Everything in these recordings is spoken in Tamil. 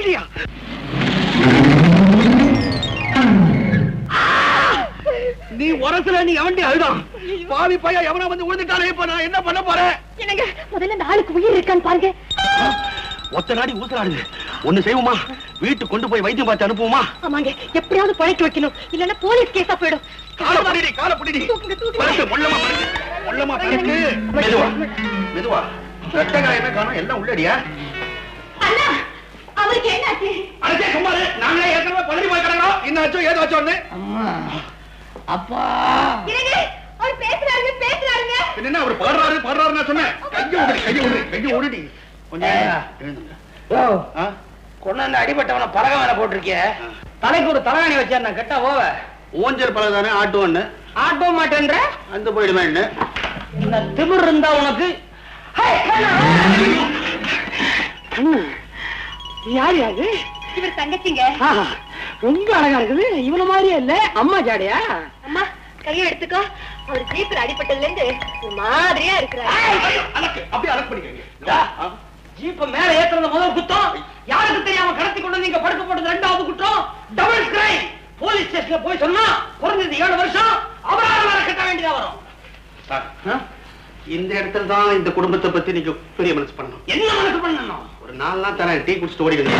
இல்லையா நீ உரசுல நீ எவன்டி அழுதான் பாவி பையா எவனா வந்து விழுந்துட்டானே இப்ப நான் என்ன பண்ண போறேன் என்னங்க முதல்ல இந்த ஆளுக்கு உயிர் இருக்கான்னு பாருங்க ஒத்த நாடி ஊசலாடுது ஒண்ணு செய்வோமா வீட்டுக்கு கொண்டு போய் வைத்தியம் பார்த்து அனுப்புவோமா ஆமாங்க எப்படியாவது பழைக்க வைக்கணும் இல்லன்னா போலீஸ் கேஸா போயிடும் கால பிடிடி கால பிடிடி தூக்குங்க, தூக்குங்க. பரட்டு முள்ளமா பரட்டு முள்ளமா பரட்டு மெதுவா மெதுவா ரத்த காயமே காணோம் எல்லாம் உள்ளடியா அண்ணா அவருக்கு என்னாச்சு அடச்சே சும்மாரு நாங்களே ஏற்கனவே பதறி போய் கிடக்கிறோம் என்னாச்சோ ஏதோ ஆச்சோன்னு அம்மா அப்பா என்னங்க அவர் பேசுறாருங்க பேசுறாருங்க என்ன அவர் பாடுறாரு பாடுறாரு நான் சொன்னேன் கையை விடு கையை விடு கையை விடுடி கொஞ்சம் ஏய்யா. எழுந்துங்க. ஓ ஆ? கொண்டாந்து அடிபட்டவன பலக மேல போட்டிருக்கிய தலைக்கு ஒரு தலகாணி வச்சா நான் கெட்டா போவ ஊஞ்சல் பழம் தானே ஆட்டுவோன்னு ஆட்டோ மாட்டேன்ற அந்த போயிடுமே என்ன இந்த திமிர் இருந்தா உனக்கு ஹே, கண்ணா. யார் யாரு இவர் தங்கச்சிங்க ஆஹா, ரொம்ப அழகா இருக்குது இவன மாதிரியே இல்ல அம்மா ஜாடையா அம்மா கையை எடுத்துக்கோ அவர் ஜீப்ல அடிபட்டதுல இருந்து ஒரு மாதிரியா இருக்கிறாரு அலக்கு அப்படியே அலக்கு பண்ணிக்கங்க இதா, ஜீப்ப மேல ஏத்துறது முதல் குத்தம் யாருக்கு தெரியாம கடத்தி கொண்டு வந்து இங்க படுக்க போட்டது ரெண்டாவது குற்றம் டபுள் கிரைம் போலீஸ் ஸ்டேஷன்ல போய் சொன்னா குறைஞ்சது ஏழு வருஷம் அபராதம் வேற கட்ட வேண்டியதா வரும் சார் ஆ? இந்த இடத்துல தான் இந்த குடும்பத்தை பத்தி நீங்க பெரிய மனசு பண்ணணும் என்ன மனசு பண்ணணும் ஒரு நாலு நாள் தரேன் டீ குடிச்சிட்டு ஓடிடுங்க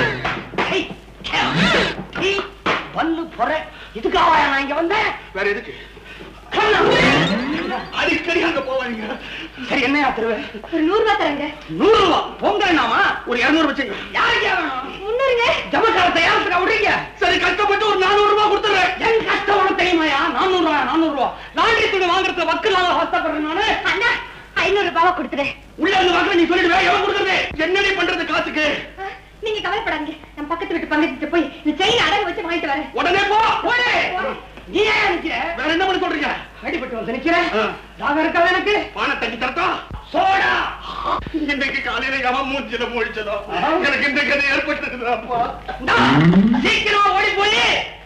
ஹை, கே, டீ, பல்லு பொற இதுக்காக நான் இங்க வந்தேன் வேற எதுக்கு கண்ணா. அடிக்கடி அங்க போவாங்க சரி என்னையா தருவேன் ஒரு நூறு ரூபாய் தரங்க நூறு ரூபா பொங்கல் நாமா ஒரு இருநூறு வச்சுங்க யாருக்கு வேணும் முன்னூறுங்க ஜமக்காரத்தை யாருக்கு விடுறீங்க சரி கஷ்டப்பட்டு ஒரு நானூறு ரூபாய் கொடுத்துறேன் என் கஷ்டம் உனக்கு தெரியுமாயா நானூறு ரூபா நானூறு ரூபா லாண்டரி துணி வாங்குறதுல வக்கலால அவஸ்தப்படுறேன் நானு அண்ணா ஐநூறு ரூபாவை கொடுத்துறேன் உள்ள இருந்து வாங்க நீ சொல்லிடுவே எவன் கொடுக்குறது என்னடி பண்றது காசுக்கு நீங்க கவலைப்படாதீங்க நம்ம பக்கத்து வீட்டு பங்கத்து போய் இந்த செயின் அடகு வச்சு வாங்கிட்டு வரேன் உடனே போ போடு. நீ ஏன் நிக்கிற வேற என்ன பண்ண சொல்றீங்க அடிபட்டு வந்து நிக்கிற ஆ. தாகம் இருக்காது எனக்கு பானை தட்டி தரட்டா சோடா இன்னைக்கு காலையில எவன் மூஞ்சில முழிச்சதோ எனக்கு இந்த கதை ஏற்பட்டது அப்பா இந்தா, சீக்கிரமா ஓடி போய்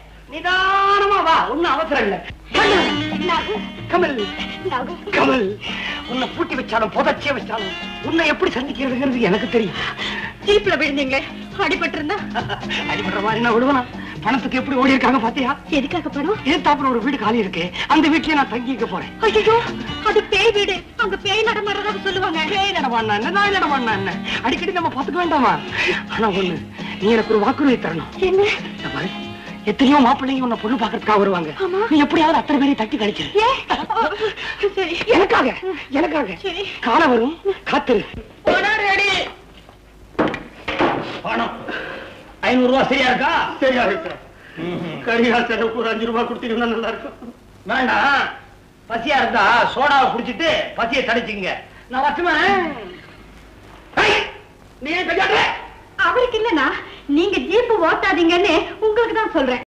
நிதானமா வா ஒண்ணும் அவசரம் இல்ல நாகு, கமல் நாகு. கமல் உன்னை பூட்டி வச்சாலும் புதைச்சே வச்சாலும் உன்னை எப்படி சந்திக்கிறதுங்கிறது எனக்கு தெரியும் ஜீப்ல விழுந்தீங்க அடிபட்டு இருந்தா அடிபடுற மாதிரி நான் விடுவேனா பணத்துக்கு எப்படி ஓடி இருக்காங்க பாத்தியா எதுக்காக படம் ஏத்தாப்புல ஒரு வீடு காலி இருக்கு அந்த வீட்லயே நான் தங்கிக்க போறேன் ஐயோ அது பேய் வீடு அங்க பேய் நடமாறதா சொல்லுவாங்க பேய் நடமாடினா என்ன நாய் நடமாடினா என்ன அடிக்கடி நம்ம பாத்துக்க வேண்டாமா ஆனா ஒண்ணு நீ எனக்கு ஒரு வாக்குறுதி தரணும் என்ன இந்த பாரு, எத்தனையோ மாப்பிள்ளைங்க உன்னை பொண்ணு பாக்குறதுக்காக வருவாங்க ஆமா. நீ எப்படியாவது அத்தனை பேரையும் தட்டி கழிச்சிரு ஏ சரி எனக்காக எனக்காக சரி. காலம் வரும் காத்துரு பணம் ஐநூறு ரூபாய் சரியா இருக்கா சரியா இருக்கு கரியா செலவுக்கு ஒரு அஞ்சு ரூபாய் கொடுத்தீங்கன்னா நல்லா இருக்கும் வேண்டாம் பசியா இருந்தா சோடாவை குடிச்சிட்டு பசியை தடிச்சுங்க நான் வச்சுமா நீ ஏன் கையாடுற அவருக்கு இல்லனா நீங்க ஜீப் ஓட்டாதீங்கன்னு உங்களுக்கு தான் சொல்றேன்